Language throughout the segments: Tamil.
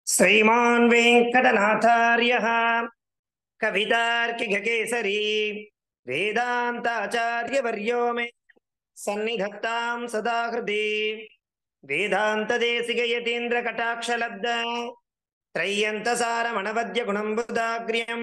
श्रीमान् वेङ्कटनाथार्यः कवितार्किककेसरी वेदान्ताचार्यवर्यो मे सन्निधत्तां सदा हृदि वेदान्तदेशिकयतीन्द्रकटाक्षलब्ध त्रय्यन्तसारमणवद्यगुणम्बुदाग्र्यम्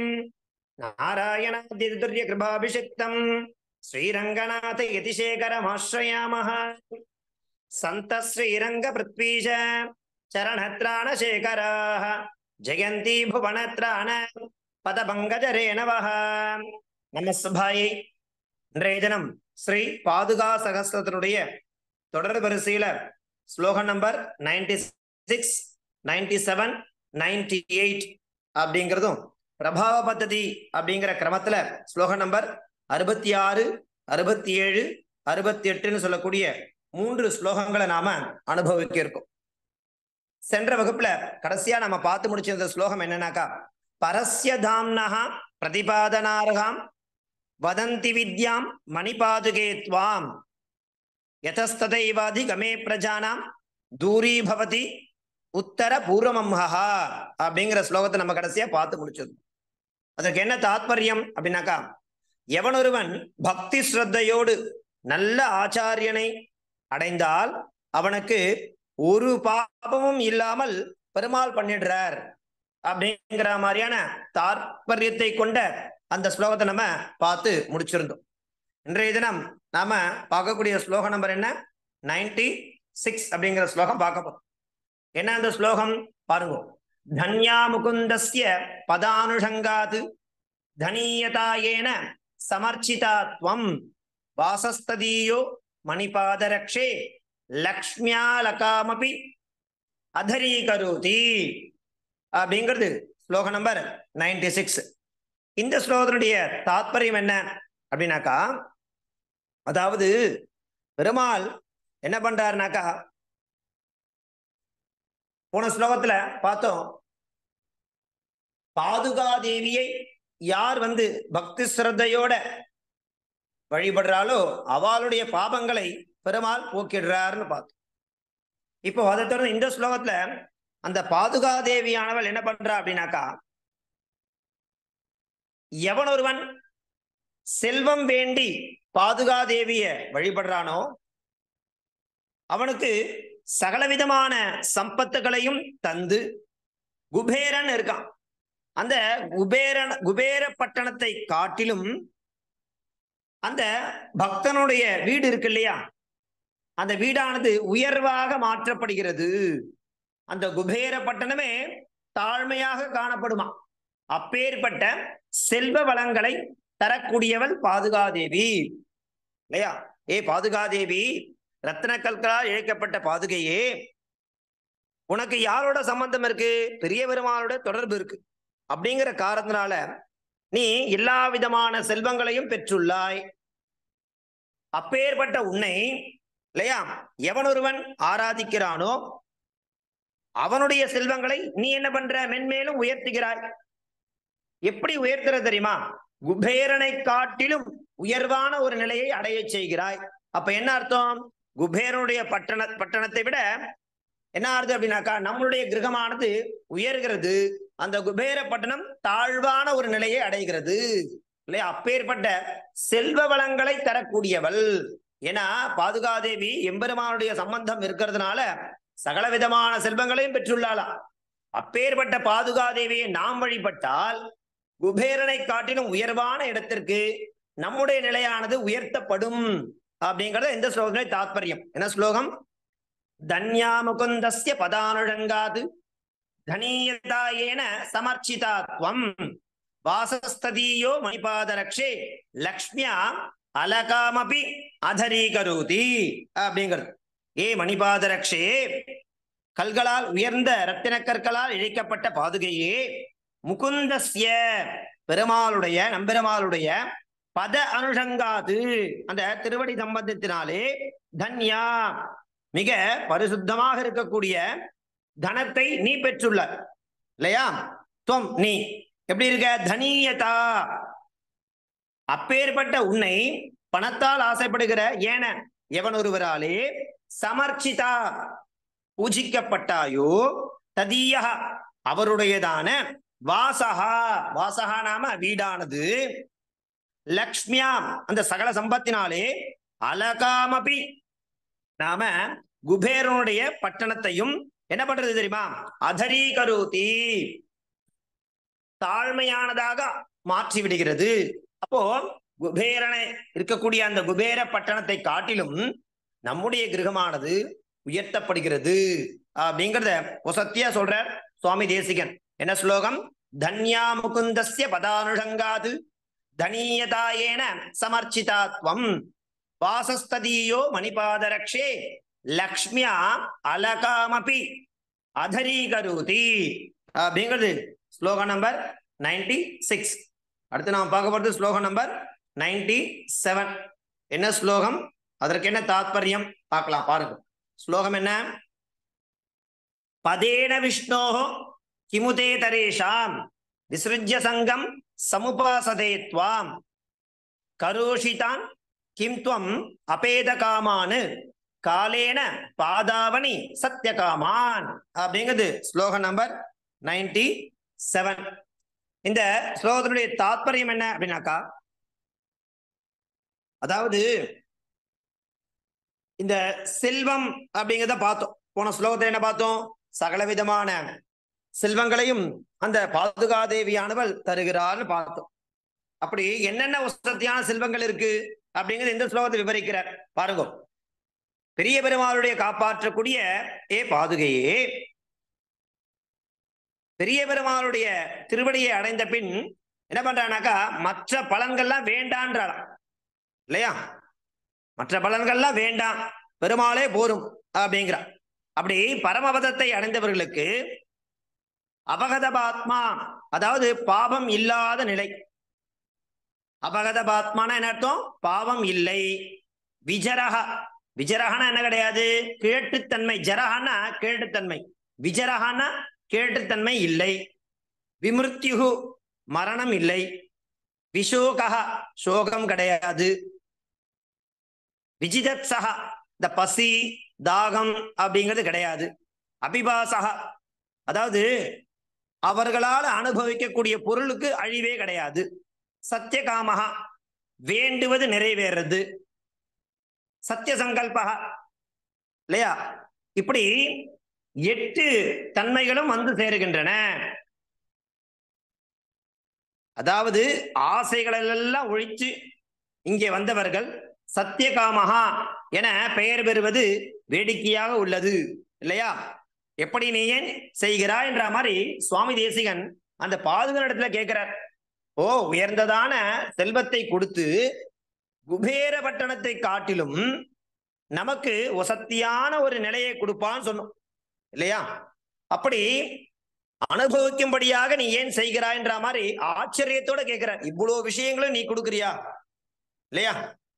नारायणादिदुर्यकृपाभिषिक्तम् श्रीरङ्गनाथ यतिशेखरमाश्रयामः सन्तः श्रीरङ्गपृथ्वीश चरणत्राणशेखराः जयन्ती भुवनत्राण பதபங்கஜரேணவஹ நம்ம சுபாயை இன்றைய தினம் ஸ்ரீ பாதுகா சகஸ்திரத்தினுடைய தொடர் வரிசையில ஸ்லோகம் number ninety six ninety seven ninety eight அப்படிங்கிறதும் பிரபாவ பத்ததி அப்படிங்கிற கிரமத்துல ஸ்லோகம் நம்பர் அறுபத்தி ஆறு அறுபத்தி ஏழு அறுபத்தி எட்டுன்னு சொல்லக்கூடிய மூன்று ஸ்லோகங்களை நாம அனுபவிக்க இருக்கோம் சென்ற வகுப்புல கடைசியா நம்ம பார்த்து முடிச்சிருந்த ஸ்லோகம் என்னன்னாக்கா பரஸ்ய தாம்னஹா பிரதிபாதனார்காம் வதந்தி வித்யாம் மணிபாதுகே துவாம் யதஸ்ததைவாதி கமே பிரஜானாம் தூரி பவதி உத்தர பூர்வமம்ஹா அப்படிங்கிற ஸ்லோகத்தை நம்ம கடைசியா பார்த்து முடிச்சது அதற்கு என்ன தாத்பரியம் அப்படின்னாக்கா எவனொருவன் பக்தி ஸ்ரத்தையோடு நல்ல ஆச்சாரியனை அடைந்தால் அவனுக்கு ஒரு பாபமும் இல்லாமல் பெருமாள் பண்ணிடுறார் அப்படிங்கிற மாதிரியான தாற்பயத்தை கொண்ட அந்த ஸ்லோகத்தை நம்ம பார்த்து முடிச்சிருந்தோம் இன்றைய தினம் நாம பார்க்கக்கூடிய ஸ்லோகம் நம்பர் என்ன நைன்டி சிக்ஸ் அப்படிங்கிற ஸ்லோகம் பார்க்க போறோம் என்ன அந்த ஸ்லோகம் பாருங்க தன்யா முகுந்தஸ்ய பதானுஷங்காத் தனீயதாயேன சமர்ச்சிதாத்வம் வாசஸ்ததீயோ மணிபாதரக்ஷே லக்ஷ்மியாலகாமபி அதரீகரோதி அப்படிங்கிறது ஸ்லோகம் நம்பர் நைன்டி சிக்ஸ் இந்த ஸ்லோகத்தினுடைய தாத்பரியம் என்ன அப்படின்னாக்கா அதாவது பெருமாள் என்ன பண்றாருனாக்கா போன ஸ்லோகத்துல பார்த்தோம் பாதுகா தேவியை யார் வந்து பக்தி சிரத்தையோட வழிபடுறாளோ அவளுடைய பாபங்களை பெருமாள் போக்கிடுறாருன்னு பார்த்தோம் இப்போ அதை தொடர்ந்து இந்த ஸ்லோகத்துல அந்த பாதுகா தேவியானவள் என்ன பண்றா அப்படின்னாக்கா எவன் ஒருவன் செல்வம் வேண்டி பாதுகா தேவிய வழிபடுறானோ அவனுக்கு சகலவிதமான சம்பத்துகளையும் தந்து குபேரன் இருக்கான் அந்த குபேரன் குபேர பட்டணத்தை காட்டிலும் அந்த பக்தனுடைய வீடு இருக்கு இல்லையா அந்த வீடானது உயர்வாக மாற்றப்படுகிறது அந்த குபேர பட்டணமே தாழ்மையாக காணப்படுமா அப்பேற்பட்ட செல்வ வளங்களை தரக்கூடியவள் பாதுகாதேவி இல்லையா ஏ பாதுகாதேவி ரத்ன கல்களால் இழைக்கப்பட்ட பாதுகையே உனக்கு யாரோட சம்பந்தம் இருக்கு பெரிய பெருமாளோட தொடர்பு இருக்கு அப்படிங்கிற காரணத்தினால நீ எல்லா விதமான செல்வங்களையும் பெற்றுள்ளாய் அப்பேற்பட்ட உன்னை இல்லையா எவன் ஒருவன் ஆராதிக்கிறானோ அவனுடைய செல்வங்களை நீ என்ன பண்ற மென்மேலும் உயர்த்துகிறாய் எப்படி உயர்த்துற தெரியுமா குபேரனை காட்டிலும் உயர்வான ஒரு நிலையை அடைய செய்கிறாய் அப்ப என்ன அர்த்தம் குபேரனுடைய பட்டண பட்டணத்தை விட என்ன அர்த்தம் அப்படின்னாக்கா நம்மளுடைய கிரகமானது உயர்கிறது அந்த குபேர பட்டணம் தாழ்வான ஒரு நிலையை அடைகிறது இல்லையா அப்பேற்பட்ட செல்வ வளங்களை தரக்கூடியவள் ஏன்னா பாதுகாதேவி எம்பெருமானுடைய சம்பந்தம் இருக்கிறதுனால சகல விதமான செல்வங்களையும் பெற்றுள்ளாளா அப்பேற்பட்ட பாதுகாதேவியை நாம் வழிபட்டால் குபேரனை காட்டிலும் உயர்வான இடத்திற்கு நம்முடைய நிலையானது உயர்த்தப்படும் அப்படிங்கறது இந்த ஸ்லோகத்தினுடைய தாத்பரியம் என்ன ஸ்லோகம் தன்யா முகுந்தஸ்ய பதானுழங்காது தனீயதாயேன சமர்ச்சிதாத்வம் வாசஸ்ததீயோ மணிபாதரக்ஷே லக்ஷ்மியா அலகாமபி அதரீகரோதி அப்படிங்கிறது ஏ மணிபாதரக்ஷே கல்களால் உயர்ந்த ரத்தின கற்களால் இழைக்கப்பட்ட பாதுகையே முகுந்தஸ்ய பெருமாளுடைய நம்பெருமாளுடைய பத அனுஷங்காது அந்த திருவடி சம்பந்தத்தினாலே தன்யா மிக பரிசுத்தமாக இருக்கக்கூடிய தனத்தை நீ பெற்றுள்ள இல்லையா துவம் நீ எப்படி இருக்க தனியதா அப்பேற்பட்ட உன்னை பணத்தால் ஆசைப்படுகிற ஏன எவன் ஒருவராலே சமர்ச்சிதா பூஜிக்கப்பட்டாயோ ததீயா அவருடையதான வாசகா வாசகா நாம வீடானது லக்ஷ்மியாம் அந்த சகல சம்பத்தினாலே அலகாமபி நாம குபேரனுடைய பட்டணத்தையும் என்ன பண்றது தெரியுமா அதரீகரோதி தாழ்மையானதாக மாற்றி விடுகிறது அப்போ குபேரனை இருக்கக்கூடிய அந்த குபேர பட்டணத்தை காட்டிலும் நம்முடைய கிரகமானது உயர்த்தப்படுகிறது அப்படிங்கிறத ஒசத்தியா சொல்ற சுவாமி தேசிகன் என்ன ஸ்லோகம் தன்யா முகுந்தஸ்ய பதானுஷங்காது தனீயதாயேன சமர்ச்சிதாத்வம் வாசஸ்ததீயோ மணிபாதரக்ஷே லக்ஷ்மியா அலகாமபி அதரீகருதி அப்படிங்கிறது ஸ்லோகம் நம்பர் நைன்டி சிக்ஸ் அடுத்து நாம் பார்க்க போறது ஸ்லோகம் நம்பர் நைன்டி செவன் என்ன ஸ்லோகம் அதற்கு என்ன தாத்பரியம் பார்க்கலாம் பாருங்க ஸ்லோகம் என்ன பதேன விஷ்ணோ கிமுதே தரேஷாம் விசிருஜ்ய சங்கம் சமுபாசதே துவாம் கரோஷிதான் கிம் துவம் அபேத காமான் காலேன பாதாவணி சத்தியகாமான் அப்படிங்கிறது ஸ்லோகம் நம்பர் நைன்டி செவன் இந்த ஸ்லோகத்தினுடைய தாத்பரியம் என்ன அப்படின்னாக்கா அதாவது இந்த செல்வம் அப்படிங்கிறத பார்த்தோம் போன ஸ்லோகத்துல என்ன பார்த்தோம் சகல விதமான செல்வங்களையும் அந்த பாதுகாதேவியானவள் தருகிறார்னு பார்த்தோம் அப்படி என்னென்ன வசதியான செல்வங்கள் இருக்கு அப்படிங்கிறது இந்த ஸ்லோகத்தை விவரிக்கிறார் பாருங்க பெரிய பெருமாளுடைய காப்பாற்றக்கூடிய ஏ பாதுகையே பெரிய பெருமாளுடைய திருவடியை அடைந்த பின் என்ன பண்றானாக்கா மற்ற பலன்கள்லாம் வேண்டான்றாளாம் இல்லையா மற்ற பலன்கள்லாம் வேண்டாம் பெருமாளே போரும் அப்படிங்கிறா அப்படி பரமபதத்தை அடைந்தவர்களுக்கு அபகதபாத்மா அதாவது பாவம் இல்லாத நிலை அபகதபாத்மான என்ன அர்த்தம் பாவம் இல்லை விஜரகா விஜரகனா என்ன கிடையாது கிழட்டுத்தன்மை ஜரகனா கிழட்டுத்தன்மை விஜரகனா கேட்டுத்தன்மை இல்லை விமிருத்யுகு மரணம் இல்லை விஷோகா சோகம் கிடையாது விஜிதத்சகா இந்த பசி தாகம் அப்படிங்கிறது கிடையாது அபிபாசகா அதாவது அவர்களால் அனுபவிக்கக்கூடிய பொருளுக்கு அழிவே கிடையாது சத்தியகாமகா வேண்டுவது நிறைவேறது சத்திய சங்கல்பகா இல்லையா இப்படி எட்டு தன்மைகளும் வந்து சேருகின்றன அதாவது ஆசைகளெல்லாம் ஒழிச்சு இங்கே வந்தவர்கள் சத்தியகாமகா என பெயர் பெறுவது வேடிக்கையாக உள்ளது இல்லையா எப்படி நீ ஏன் செய்கிறாய் என்ற மாதிரி சுவாமி தேசிகன் அந்த பாதுகாடத்துல கேட்கிறார் ஓ உயர்ந்ததான செல்வத்தை கொடுத்து குபேர பட்டணத்தை காட்டிலும் நமக்கு வசத்தியான ஒரு நிலையை கொடுப்பான்னு சொன்னோம் இல்லையா அப்படி அனுபவிக்கும்படியாக நீ ஏன் செய்கிறாய்ன்ற மாதிரி ஆச்சரியத்தோட கேட்கிறார் இவ்வளவு விஷயங்களும் நீ கொடுக்குறியா இல்லையா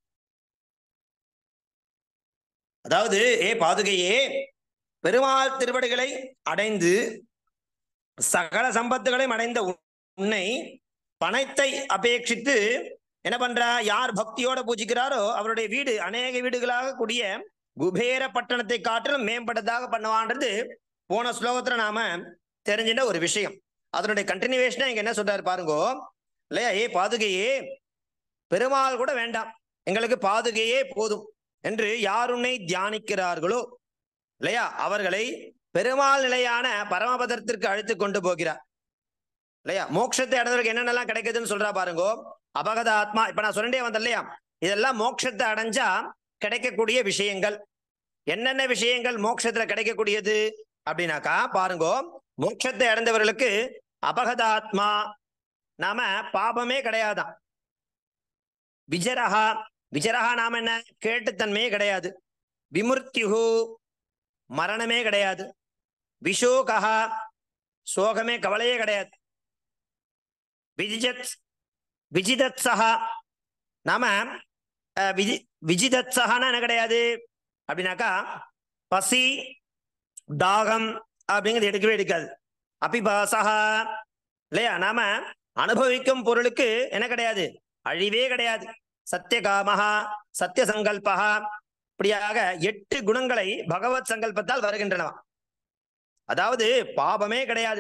அதாவது ஏ பாதுகையே பெருமாள் திருவடிகளை அடைந்து சகல சம்பத்துகளையும் அடைந்த உன்னை பணத்தை அபேட்சித்து என்ன பண்றா யார் பக்தியோட பூஜிக்கிறாரோ அவருடைய வீடு அநேக வீடுகளாக கூடிய குபேர பட்டணத்தை காட்டிலும் மேம்பட்டதாக பண்ணுவான்றது போன ஸ்லோகத்துல நாம தெரிஞ்சின்ற ஒரு விஷயம் அதனுடைய கண்டினியூவேஷனா இங்க என்ன சொல்றாரு பாருங்கோ இல்லையா ஏ பாதுகையே பெருமாள் கூட வேண்டாம் எங்களுக்கு பாதுகையே போதும் என்று யார் உன்னை தியானிக்கிறார்களோ இல்லையா அவர்களை பெருமாள் நிலையான பரமபதத்திற்கு அழைத்து கொண்டு போகிறார் இல்லையா மோட்சத்தை அடைந்தவருக்கு என்னென்னலாம் கிடைக்குதுன்னு சொல்றா பாருங்கோ அபகத ஆத்மா இப்ப நான் சொல்லிட்டே வந்தேன் இல்லையா இதெல்லாம் மோட்சத்தை அடைஞ்சா கிடைக்கக்கூடிய விஷயங்கள் என்னென்ன விஷயங்கள் மோட்சத்துல கிடைக்கக்கூடியது அப்படின்னாக்கா பாருங்கோ மோட்சத்தை அடைந்தவர்களுக்கு அபகதாத்மா நாம பாபமே கிடையாதான் விஜரஹா விஜரஹா நாம என்ன கேட்டுத்தன்மையே கிடையாது விமுர்த்தியு மரணமே கிடையாது விஷோகா சோகமே கவலையே கிடையாது விஜிஜத் விஜிதத்சகா நாம அஹ், விஜி விஜிதத்சகான்னா என்ன கிடையாது அப்படின்னாக்கா பசி தாகம் அப்படிங்கிறது எடுக்கவே எடுக்காது அபிபாசகா இல்லையா நாம அனுபவிக்கும் பொருளுக்கு என்ன கிடையாது அழிவே கிடையாது சத்தியகாமகா சத்திய சங்கல்பகா இப்படியாக எட்டு குணங்களை பகவத் சங்கல்பத்தால் வருகின்றனவா அதாவது பாபமே கிடையாது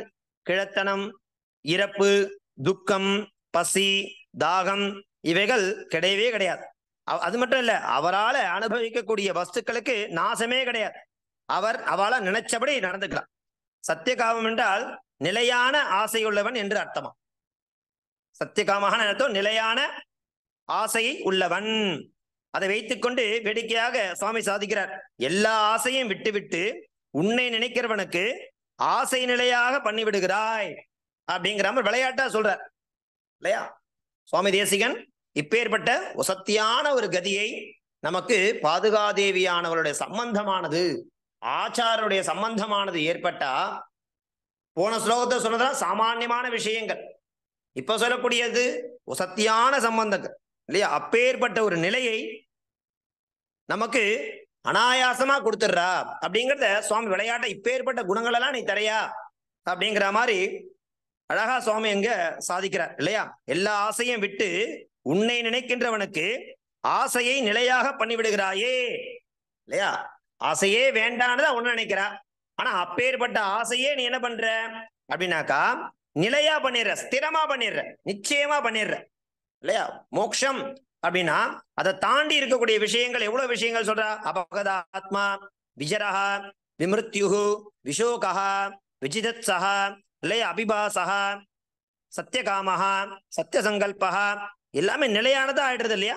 கிழத்தனம் இறப்பு துக்கம் பசி தாகம் இவைகள் கிடையவே கிடையாது அவ- அது மட்டும் இல்ல அவரால அனுபவிக்கக்கூடிய வஸ்துக்களுக்கு நாசமே கிடையாது அவர் அவள நினைச்சபடி நடந்துக்கலாம் சத்தியகாமம் என்றால் நிலையான ஆசையுள்ளவன் என்று அர்த்தமா சத்தியகாமகான அர்த்தம் நிலையான ஆசையை உள்ளவன் அதை வைத்துக்கொண்டு வேடிக்கையாக சுவாமி சாதிக்கிறார் எல்லா ஆசையும் விட்டுவிட்டு உன்னை நினைக்கிறவனுக்கு ஆசை நிலையாக பண்ணி விடுகிறாய் அப்படிங்கிற மாதிரி விளையாட்டா சொல்றார் இல்லையா சுவாமி தேசிகன் இப்பேற்பட்ட வசத்தியான ஒரு கதியை நமக்கு பாதுகாதேவியானவருடைய சம்பந்தமானது ஆச்சாரருடைய சம்பந்தமானது ஏற்பட்டா போன ஸ்லோகத்தை சொன்னதெல்லாம் சாமானியமான விஷயங்கள் இப்ப சொல்லக்கூடியது வசத்தியான சம்பந்தங்கள் இல்லையா அப்பேற்பட்ட ஒரு நிலையை நமக்கு அனாயாசமா கொடுத்துடுறா அப்படிங்கிறத சுவாமி விளையாட்ட இப்பேற்பட்ட குணங்கள் எல்லாம் நீ தரையா அப்படிங்கிற மாதிரி அழகா சுவாமி எங்க சாதிக்கிறார் இல்லையா எல்லா ஆசையும் விட்டு உன்னை நினைக்கின்றவனுக்கு ஆசையை நிலையாக பண்ணி விடுகிறாயே இல்லையா ஆசையே வேண்டான்னு ஒண்ணு நினைக்கிறா ஆனா அப்பேற்பட்ட ஆசையே நீ என்ன பண்ற அப்படின்னாக்கா நிலையா பண்ணிடுற ஸ்திரமா பண்ணிடுற நிச்சயமா பண்ணிடுற இல்லையா மோக்ஷம் அப்படின்னா அதை தாண்டி இருக்கக்கூடிய விஷயங்கள் எவ்வளவு விஷயங்கள் சொல்றா அபகத ஆத்மா விஜரஹா விமிருத்யுகு விஷோகா விஜிதத்சா இல்லையா அபிபாசகா சத்தியகாமஹா சத்தியசங்கல்பா எல்லாமே நிலையானதா ஆயிடுறது இல்லையா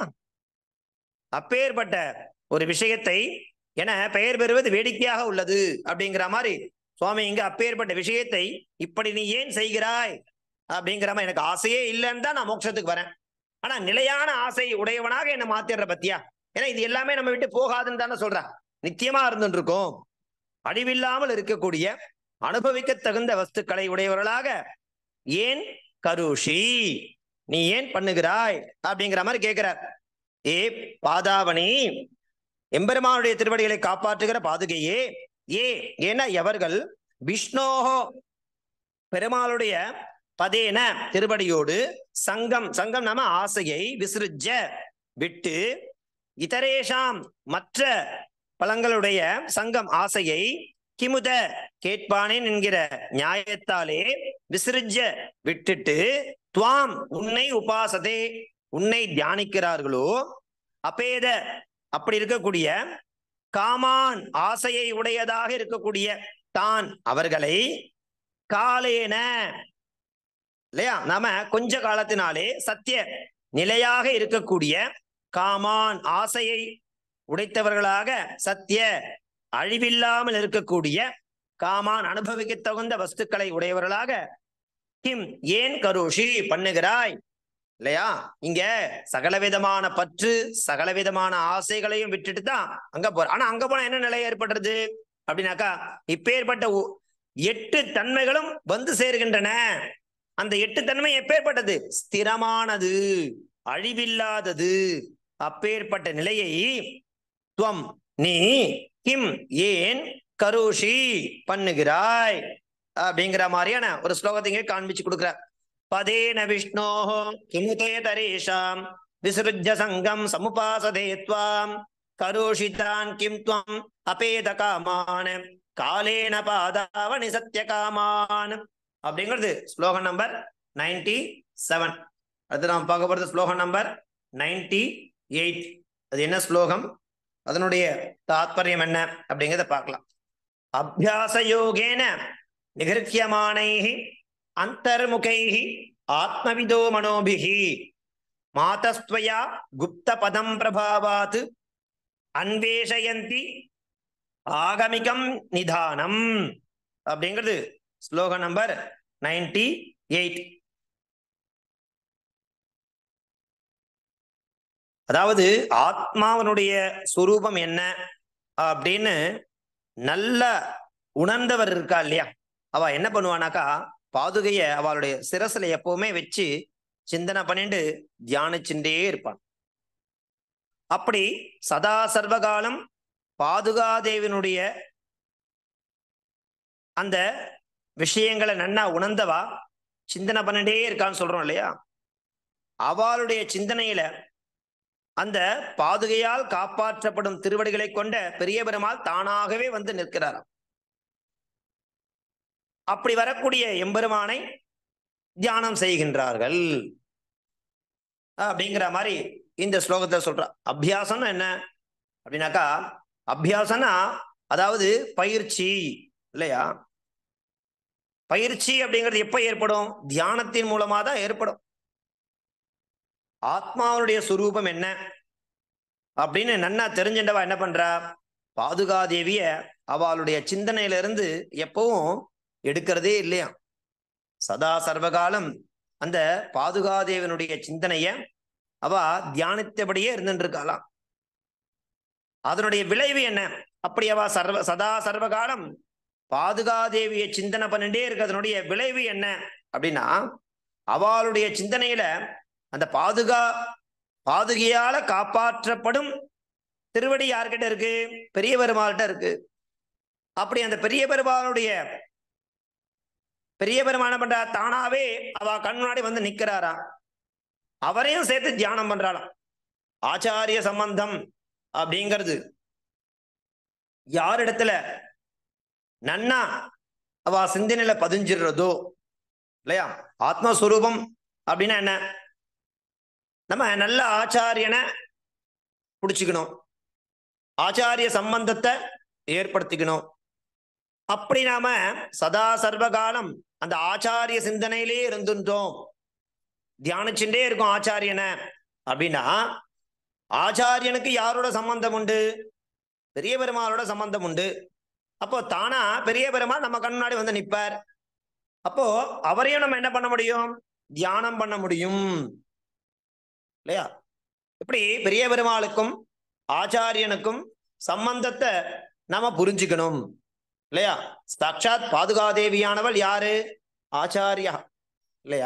அப்பேற்பட்ட ஒரு விஷயத்தை என பெயர் பெறுவது வேடிக்கையாக உள்ளது அப்படிங்கிற மாதிரி சுவாமி இங்க அப்பேற்பட்ட விஷயத்தை இப்படி நீ ஏன் செய்கிறாய் அப்படிங்கிற மாதிரி எனக்கு ஆசையே இல்லைன்னு தான் நான் மோட்சத்துக்கு வரேன் ஆனா நிலையான ஆசை உடையவனாக என்ன மாத்திடுற பத்தியா ஏன்னா இது எல்லாமே நம்ம விட்டு போகாதுன்னு தானே சொல்றேன் நித்தியமா இருந்துட்டு இருக்கோம் அழிவில்லாமல் இருக்கக்கூடிய அனுபவிக்க தகுந்த வஸ்துக்களை உடையவர்களாக ஏன் கருஷி நீ ஏன் பண்ணுகிறாய் அப்படிங்கிற மாதிரி கேட்கிறார் ஏ பாதாவணி எம்பெருமானுடைய திருவடிகளை காப்பாற்றுகிற பாதுகையே ஏ ஏன்னா எவர்கள் விஷ்ணோஹோ பெருமாளுடைய பதேன திருவடியோடு சங்கம் சங்கம் நாம ஆசையை விசிறிஜ விட்டு இதரேஷாம் மற்ற பழங்களுடைய சங்கம் ஆசையை கிமுத கேட்பானேன் என்கிற நியாயத்தாலே விசிறிஜ விட்டுட்டு துவாம் உன்னை உபாசதே உன்னை தியானிக்கிறார்களோ அபேத அப்படி இருக்கக்கூடிய காமான் ஆசையை உடையதாக இருக்கக்கூடிய தான் அவர்களை காலேன இல்லையா நாம கொஞ்ச காலத்தினாலே சத்திய நிலையாக இருக்கக்கூடிய காமான் ஆசையை உடைத்தவர்களாக சத்திய அழிவில்லாமல் இருக்கக்கூடிய காமான் அனுபவிக்க தகுந்த வஸ்துக்களை உடையவர்களாக கிம் ஏன் கருஷி பண்ணுகிறாய் இல்லையா இங்க சகலவிதமான பற்று சகலவிதமான ஆசைகளையும் விட்டுட்டு தான் அங்க போற ஆனா அங்க போனா என்ன நிலை ஏற்படுறது அப்படின்னாக்கா இப்பேற்பட்ட ஒ- எட்டு தன்மைகளும் வந்து சேர்கின்றன அந்த எட்டு தன்மை எப்பேற்பட்டது ஸ்திரமானது அழிவில்லாதது அப்பேற்பட்ட நிலையை துவம் நீ கிம் ஏன் கருஷி பண்ணுகிறாய் அப்படிங்கிற மாதிரியான ஒரு ஸ்லோகத்தை இங்கே காண்பிச்சு கொடுக்கிறார் பதேன விஷ்ணோ கிமுதே தரேஷாம் விசிருஜ சங்கம் சமுபாசதே துவாம் கரோஷிதான் கிம் துவம் அபேத காமான் காலேன பாதாவணி சத்திய காமான் அப்படிங்கிறது ஸ்லோகம் நம்பர் நைன்டி செவன் அது நாம் பார்க்க போறது ஸ்லோகம் நம்பர் நைன்டி எயிட் அது என்ன ஸ்லோகம் அதனுடைய தாத்பரியம் என்ன அப்படிங்கிறத பார்க்கலாம் அபியாச யோகேன நிகர்த்தியமானைஹி அந்தர்முகைஹி ஆத்மவிதோ மனோபிஹி மாதஸ்துவயா குப்த பதம் பிரபாவாத் அன்வேஷயந்தி ஆகமிகம் நிதானம் அப்படிங்கிறது ஸ்லோகம் நம்பர் நைன்டி எயிட் அதாவது ஆத்மாவனுடைய சுரூபம் என்ன அப்படின்னு நல்ல உணர்ந்தவர் இருக்கா இல்லையா அவ என்ன பண்ணுவானாக்கா பாதுகைய அவளுடைய சிரசுல எப்பவுமே வச்சு சிந்தனை பண்ணிட்டு தியானிச்சுட்டே இருப்பான் அப்படி சதா சர்வகாலம் பாதுகாதேவினுடைய அந்த விஷயங்களை நன்னா உணர்ந்தவா சிந்தனை பண்ணிட்டே இருக்கான்னு சொல்றோம் இல்லையா அவளுடைய சிந்தனையில அந்த பாதுகையால் காப்பாற்றப்படும் திருவடிகளை கொண்ட பெரிய பெருமாள் தானாகவே வந்து நிற்கிறாராம் அப்படி வரக்கூடிய எம்பெருமானை தியானம் செய்கின்றார்கள் அப்படிங்கிற மாதிரி இந்த ஸ்லோகத்தை சொல்ற அபியாசம்னா என்ன அப்படின்னாக்கா அபியாசம்னா அதாவது பயிற்சி இல்லையா பயிற்சி அப்படிங்கிறது எப்ப ஏற்படும் தியானத்தின் மூலமா தான் ஏற்படும் ஆத்மாவுடைய சுரூபம் என்ன அப்படின்னு நன்னா தெரிஞ்சின்றவா என்ன பண்றா பாதுகாதேவிய அவளுடைய சிந்தனையில இருந்து எப்பவும் எடுக்கிறதே இல்லையா சதா சர்வகாலம் அந்த பாதுகாதேவனுடைய சிந்தனைய அவ தியானித்தபடியே இருந்துட்டு இருக்காளாம் அதனுடைய விளைவு என்ன அப்படி அவ சர்வ சதா சர்வகாலம் பாதுகாதேவியை சிந்தனை பண்ணிட்டே இருக்கிறதுனுடைய விளைவு என்ன அப்படின்னா அவளுடைய சிந்தனையில அந்த பாதுகா பாதுகையால காப்பாற்றப்படும் திருவடி யார்கிட்ட இருக்கு பெரிய பெருமாள்கிட்ட இருக்கு அப்படி அந்த பெரிய பெருமாளுடைய பெரிய பெருமான பண்றா தானாவே அவ கண் முன்னாடி வந்து நிக்கிறாரா அவரையும் சேர்த்து தியானம் பண்றாளாம் ஆச்சாரிய சம்பந்தம் அப்படிங்கிறது யாரிடத்துல நன்னா அவ சிந்தனையில பதிஞ்சிடுறதோ இல்லையா ஆத்மஸ்வரூபம் அப்படின்னா என்ன நம்ம நல்ல ஆச்சாரியனை பிடிச்சிக்கணும் ஆச்சாரிய சம்பந்தத்தை ஏற்படுத்திக்கணும் அப்படி நாம சதா சர்வகாலம் அந்த ஆச்சாரிய சிந்தனையிலே இருந்துட்டோம் தியானிச்சுட்டே இருக்கும் ஆச்சாரியனை அப்படின்னா ஆச்சாரியனுக்கு யாரோட சம்பந்தம் உண்டு பெரிய பெருமாளோட சம்பந்தம் உண்டு அப்போ தானா பெரிய பெருமாள் நம்ம கண் முன்னாடி வந்து நிப்பார் அப்போ அவரையும் நம்ம என்ன பண்ண முடியும் தியானம் பண்ண முடியும் இல்லையா இப்படி பெரிய பெருமாளுக்கும் ஆச்சாரியனுக்கும் சம்பந்தத்தை நாம புரிஞ்சுக்கணும் இல்லையா சாட்சாத் பாதுகாதேவியானவள் யாரு ஆச்சாரியா இல்லையா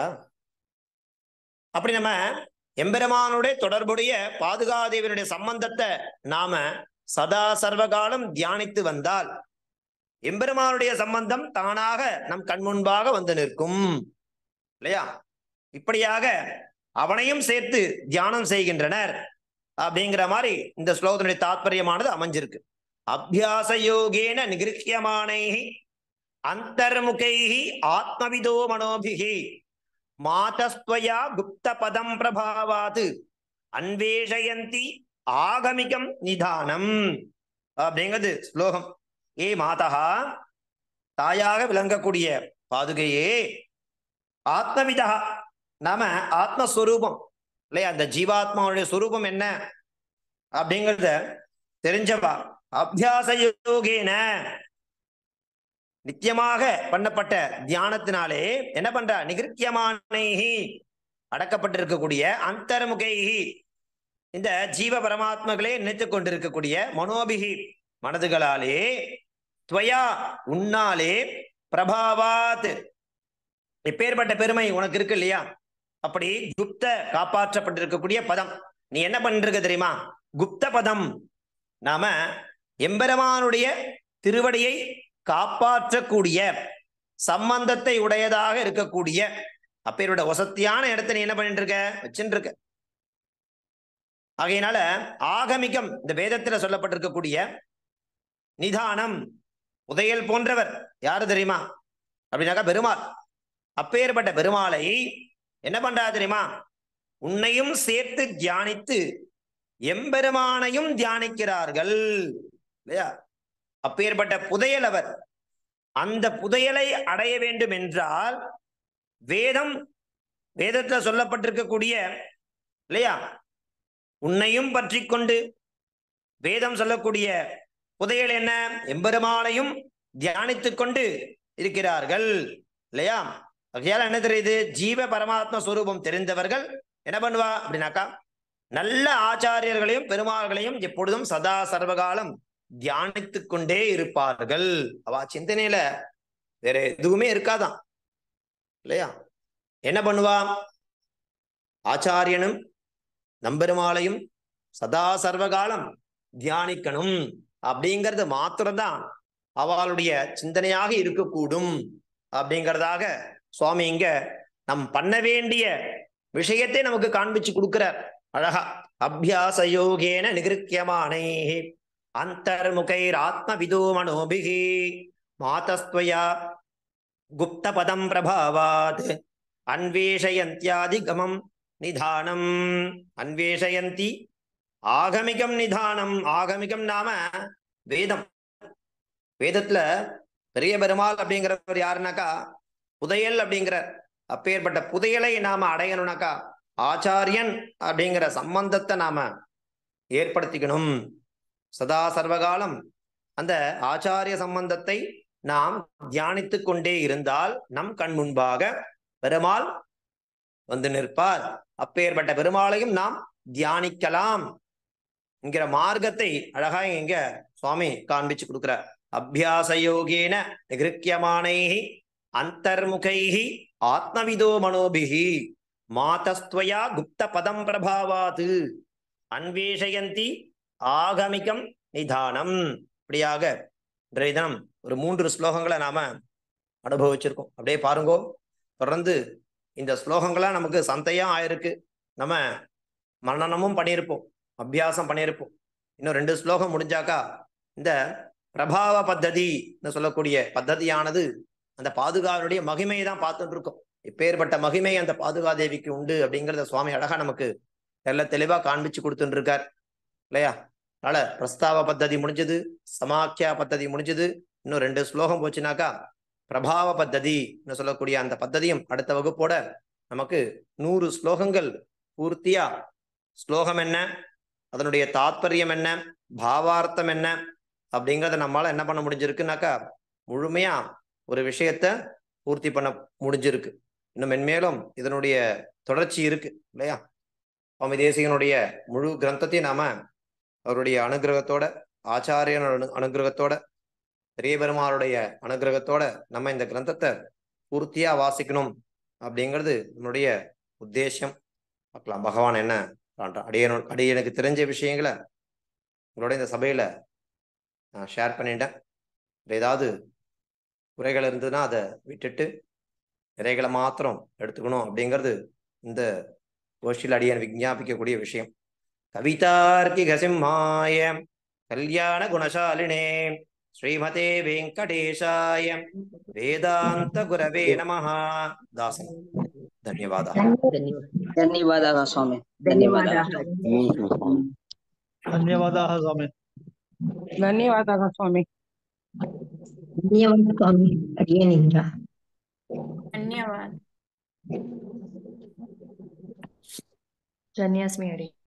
அப்படி நம்ம எம்பெருமானுடைய தொடர்புடைய பாதுகாதேவியனுடைய சம்பந்தத்தை நாம சதா சர்வகாலம் தியானித்து வந்தால் எம்பெருமானுடைய சம்பந்தம் தானாக நம் கண் முன்பாக வந்து நிற்கும் இல்லையா இப்படியாக அவனையும் சேர்த்து தியானம் செய்கின்றனர் அப்படிங்கிற மாதிரி இந்த ஸ்லோகத்தினுடைய தாத்பரியமானது அமைஞ்சிருக்கு அபியாச யோகேன நிகிருஹியமானை அந்தர்முகை ஆத்மவிதோ மனோபிகி மாதஸ்துவயா குப்த பதம் பிரபாவாது அன்வேஷயந்தி ஆகமிகம் நிதானம் அப்படிங்கிறது ஸ்லோகம் ஏ மாதா தாயாக விளங்கக்கூடிய பாதுகையே ஆத்மவிதா நாம ஆத்மஸ்வரூபம் இல்லையா அந்த ஜீவாத்மாவுடைய சுரூபம் என்ன அப்படிங்கிறத தெரிஞ்சவா அபியாச யோகேன நித்தியமாக பண்ணப்பட்ட தியானத்தினாலே என்ன பண்ற நிகிருத்தியமானைஹி அடக்கப்பட்டிருக்கக்கூடிய அந்தர்முகைஹி இந்த ஜீவ பரமாத்மகளே நினைத்துக் கொண்டிருக்கக்கூடிய மனோபிகி மனதுகளாலே துவயா உன்னாலே பிரபாவாத் எப்பேற்பட்ட பெருமை உனக்கு இருக்கு இல்லையா அப்படி குப்த காப்பாற்றப்பட்டிருக்கக்கூடிய பதம் நீ என்ன பண்ணிருக்க தெரியுமா குப்த பதம் நாம எம்பெருமானுடைய திருவடியை காப்பாற்றக்கூடிய சம்பந்தத்தை உடையதாக இருக்கக்கூடிய அப்பேரோட வசத்தியான இடத்தை நீ என்ன பண்ணிட்டு இருக்க வச்சுட்டு இருக்க ஆகையினால ஆகமிகம் இந்த வேதத்துல சொல்லப்பட்டிருக்கக்கூடிய நிதானம் உதயல் போன்றவர் யாரு தெரியுமா அப்படின்னாக்கா பெருமாள் அப்பேற்பட்ட பெருமாளை என்ன பண்றா தெரியுமா உன்னையும் சேர்த்து தியானித்து எம்பெருமானையும் தியானிக்கிறார்கள் இல்லையா அப்பேற்பட்ட புதையல் அவர் அந்த புதையலை அடைய வேண்டும் என்றால் வேதம் வேதத்துல சொல்லப்பட்டிருக்கக்கூடிய இல்லையா உன்னையும் பற்றி கொண்டு வேதம் சொல்லக்கூடிய புதையல் என்ன எம்பெருமானையும் தியானித்துக் கொண்டு இருக்கிறார்கள் இல்லையா ஆகையால என்ன தெரியுது ஜீவ பரமாத்ம ஸ்வரூபம் தெரிந்தவர்கள் என்ன பண்ணுவா அப்படின்னாக்கா நல்ல ஆச்சாரியர்களையும் பெருமாள்களையும் எப்பொழுதும் சதா சர்வகாலம் தியானித்துக் கொண்டே இருப்பார்கள் அவ சிந்தனையில வேற எதுவுமே இருக்காதான் இல்லையா என்ன பண்ணுவா ஆச்சாரியனும் நம்பெருமாளையும் சதா சர்வகாலம் தியானிக்கணும் அப்படிங்கிறது மாத்திரம்தான் அவளுடைய சிந்தனையாக இருக்கக்கூடும் அப்படிங்கிறதாக சுவாமி இங்க நம் பண்ண வேண்டிய விஷயத்தை நமக்கு காண்பிச்சு கொடுக்கிறார் அழகா அபியாச யோகேன நிகிருக்கியமானே அந்தர்முகைர் ஆத்ம விதோ மனோபிகி மாதஸ்துவயா गुप्तपदं प्रभावात् अन्वेषयन्त्यादिगमं நிதானம் அன்வேஷயந்தி ஆகமிகம் நிதானம் ஆகமிகம் நாம வேதம் வேதத்துல பெரிய பெருமாள் அப்படிங்கிறவர் யாருனாக்கா புதையல் அப்படிங்கிற அப்பேற்பட்ட புதையலை நாம அடையணும்னாக்கா ஆச்சாரியன் அப்படிங்கிற சம்பந்தத்தை நாம ஏற்படுத்திக்கணும் சதா சர்வகாலம் அந்த ஆச்சாரிய சம்பந்தத்தை நாம் தியானித்து கொண்டே இருந்தால் நம் கண் முன்பாக பெருமாள் வந்து நிற்பார் அப்பேற்பட்ட பெருமாளையும் நாம் தியானிக்கலாம் என்கிற மார்க்கத்தை அழகா இங்க சுவாமி காண்பிச்சு கொடுக்கிறார் அபியாச யோகேன நிகிருக்கியமானைஹி அந்தர்முகைஹி ஆத்மவிதோ மனோபிஹி மாதஸ்துவயா குப்த பதம் பிரபாவாது அன்வேஷயந்தி ஆகமிகம் நிதானம் இப்படியாக இன்றைய தினம் ஒரு மூன்று ஸ்லோகங்களை நாம அனுபவிச்சிருக்கோம் அப்படியே பாருங்கோ தொடர்ந்து இந்த ஸ்லோகங்கள்லாம் நமக்கு சந்தையா ஆயிருக்கு நம்ம மன்னனமும் பண்ணியிருப்போம் அபியாசம் பண்ணியிருப்போம் இன்னும் ரெண்டு ஸ்லோகம் முடிஞ்சாக்கா இந்த பிரபாவ பத்ததின்னு சொல்லக்கூடிய பத்ததியானது அந்த பாதுகாவனுடைய மகிமையை தான் பார்த்துட்டு இருக்கோம் இப்பேற்பட்ட மகிமை அந்த பாதுகா தேவிக்கு உண்டு அப்படிங்கிறத சுவாமி அழகா நமக்கு தெல்ல தெளிவா காண்பிச்சு கொடுத்துட்டு இருக்கார் இல்லையா அதனால பிரஸ்தாவ பத்ததி முடிஞ்சது சமாக்கியா பத்ததி முடிஞ்சது இன்னும் ரெண்டு ஸ்லோகம் போச்சுனாக்கா பிரபாவ பத்ததின்னு சொல்லக்கூடிய அந்த பத்ததியும் அடுத்த வகுப்போட நமக்கு நூறு ஸ்லோகங்கள் பூர்த்தியா ஸ்லோகம் என்ன அதனுடைய தாத்பரியம் என்ன பாவார்த்தம் என்ன அப்படிங்கிறத நம்மளால என்ன பண்ண முடிஞ்சிருக்குனாக்கா முழுமையா ஒரு விஷயத்த பூர்த்தி பண்ண முடிஞ்சிருக்கு இன்னும் மென்மேலும் இதனுடைய தொடர்ச்சி இருக்கு இல்லையா சுவாமி தேசிகனுடைய முழு கிரந்தத்தையும் நாம அவருடைய அனுகிரகத்தோட ஆச்சாரியனோட அனு அனுகிரகத்தோட பெரிய பெருமாளுடைய அனுகிரகத்தோட நம்ம இந்த கிரந்தத்தை பூர்த்தியா வாசிக்கணும் அப்படிங்கிறது நம்மளுடைய உத்தேசம் பார்க்கலாம் பகவான் என்ன பண்றான் அடியனு அடிய எனக்கு தெரிஞ்ச விஷயங்களை உங்களோட இந்த சபையில நான் ஷேர் பண்ணிட்டேன் இதுல ஏதாவது குறைகள் இருந்ததுன்னா அதை விட்டுட்டு நிறைகளை மாத்திரம் எடுத்துக்கணும் அப்படிங்கிறது இந்த கோஷ்டியில் அடியன் விஞ்ஞாபிக்கக்கூடிய விஷயம் கவிதார்க்கிக சிம்மாய கல்யாண குணசாலினே ஸ்ரீமதே வெங்கடேஷாய வேதாந்த குரவே நமஹ தாசன் தன்யவாதா ధన్యవాదాలు స్వామి ధన్యవాదాలు ధన్యవాదాः స్వామి ధన్యవాదాలు స్వామి ధన్యవాదాలు స్వామి అడిగేనింద్ర धन्यवाद धन्यस्मि हरि